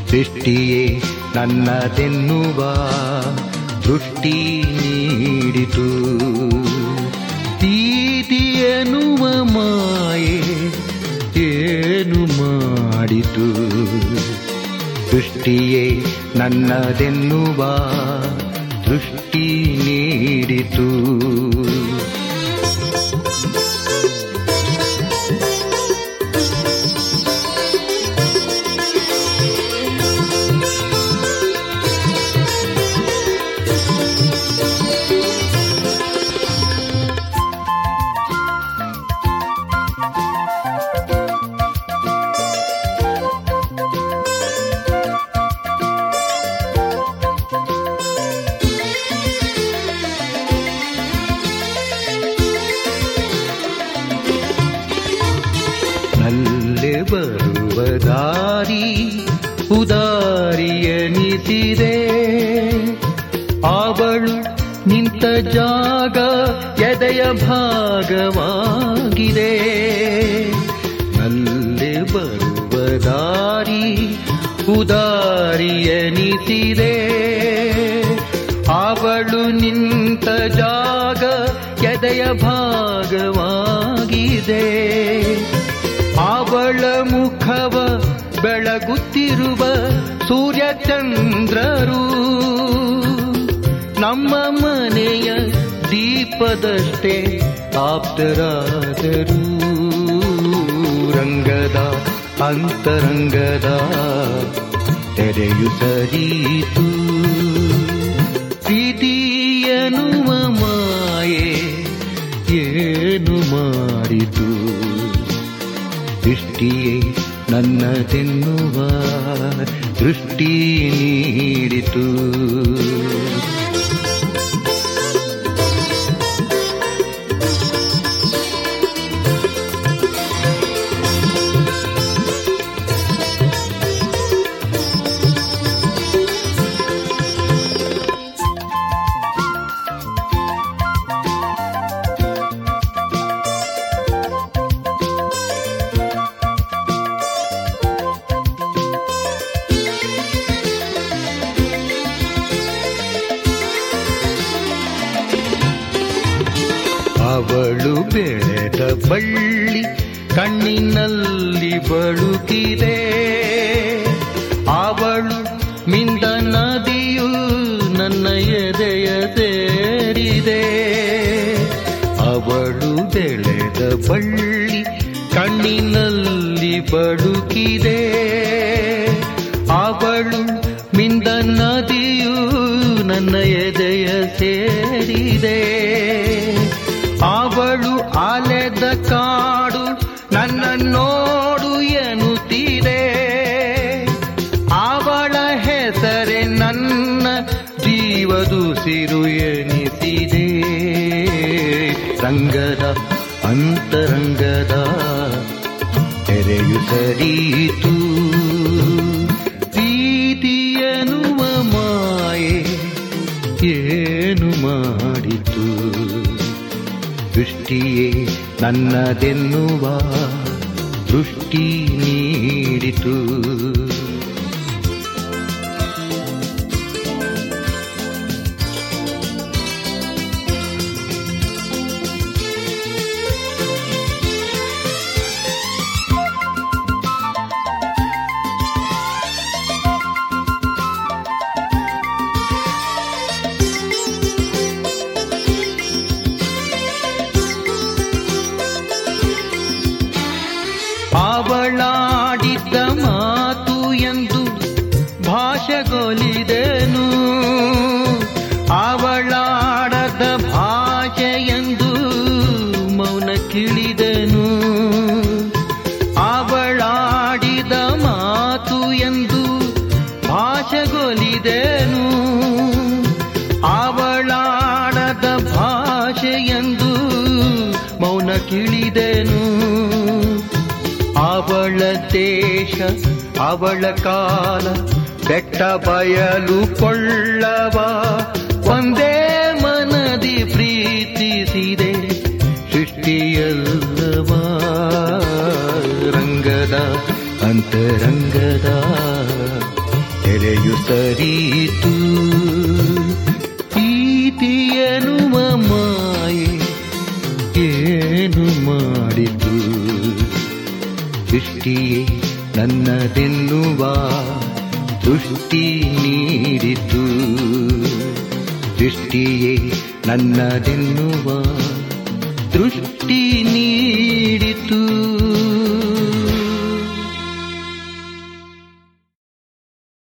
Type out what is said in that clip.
ಸೃಷ್ಟಿಯೇ ನನ್ನದೆನ್ನುವ ದೃಷ್ಟಿ ನೀಡಿತು ಪ್ರೀತಿ ಎನ್ನುವ ಮಾಯೆ ಏನು ಮಾಡಿತು ದೃಷ್ಟಿಯೇ ನನ್ನದೆನ್ನುವ ದೃಷ್ಟಿ ನೀಡಿತು ನಲ್ಲೆ ಬರುವ ದಾರಿ ಉದಾರಿಯನಿಸಿದೆ ಅವಳು ನಿಂತ ಜಾಗ ಎದೆಯ ಭಾಗವಾಗಿದೆ ನಲ್ಲೆ ಬರುವ ದಾರಿ ಉದಾರಿಯನಿಸಿದೆ ಅವಳು ನಿಂತ ಜಾಗ ಎದೆಯ ಭಾಗವಾಗಿದೆ ಅವಳ ಮುಖವ ಬೆಳಗುತ್ತಿರುವ ಸೂರ್ಯಚಂದ್ರರು ನಮ್ಮ ಮನೆಯ ದೀಪದಷ್ಟೇ ಆಪ್ತರಾದರು ರಂಗದ ಅಂತರಂಗದ ತೆರೆಯು ಸರಿತು ಪ್ರೀತಿಯನುವ ಮಾಯೆ ಏನು ಮಾಡಿತು ದೃಷ್ಟಿಯೇ ನನ್ನದೆನ್ನುವ ದೃಷ್ಟಿ ನೀಡಿತು ಅವಳು ಬೆಳೆದ ಬಳ್ಳಿ ಕಣ್ಣಿನಲ್ಲಿ ಬಳುಕಿದೆ ಅವಳು ಮಿಂದ ನದಿಯು ನನ್ನ ಎದೆಯ ಸೇರಿದೆ ಅವಳು ಬೆಳೆದ ಬಳ್ಳಿ ಕಣ್ಣಿನಲ್ಲಿ ಬಳುಕಿದೆ ಅವಳು ಮಿಂದ ನದಿಯು ನನ್ನ ಎದೆಯ ಸೇರಿದೆ ಅವಳು ಅಲೆದ ಕಾಡು ನನ್ನ ನೋಡು ಎನ್ನುತ್ತಿದೆ ಅವಳ ಹೆಸರೇ ನನ್ನ ಜೀವದುಸಿರು ಎನಿಸಿದೆ ರಂಗದ ಅಂತರಂಗದ ತೆರೆಯು ಸರಿತು ಪ್ರೀತಿಯನುವ ಮಾಯೆ ಏನು ಮಾಡಿತು ದೃಷ್ಟಿಯೇ ನನ್ನದೆನ್ನುವ ದೃಷ್ಟಿ ನೀಡಿತು ಅವಳಾಡಿದ್ದ ಮಾತು ಎಂದು ಭಾಷೆಗೊಲಿದೆನು ಅವಳಾಡದ ಭಾಷೆ ಎಂದು ಮೌನ ಕಿಳಿದೆನು ಅವಳಾಡಿದ ಮಾತು ಎಂದು ಭಾಷೆಗೊಲಿದೆನು ಅವಳಾಡದ ಭಾಷೆ ಎಂದು ಮೌನ ಕಿಳಿದೆನು ಅವಳ ದೇಶ ಅವಳ ಕಾಲ ಬೆಟ್ಟ ಬಯಲು ಕೊಳ್ಳವ ಒಂದೇ ಮನದಿ ಪ್ರೀತಿಸಿದೆ ಸೃಷ್ಟಿಯಲ್ಲವ ರಂಗದ ಅಂತರಂಗದ ತೆರೆಯು ಸರಿಯಿತು ಪ್ರೀತಿಯನುವ ಮಾಯೆ ಏನು ಮಾಡಿತು ಸೃಷ್ಟಿಯೇ ನನ್ನದೆನ್ನುವ ದೃಷ್ಟಿ ನೀಡಿತು ಸೃಷ್ಟಿಯೇ ನನ್ನದೆನ್ನುವ ದೃಷ್ಟಿ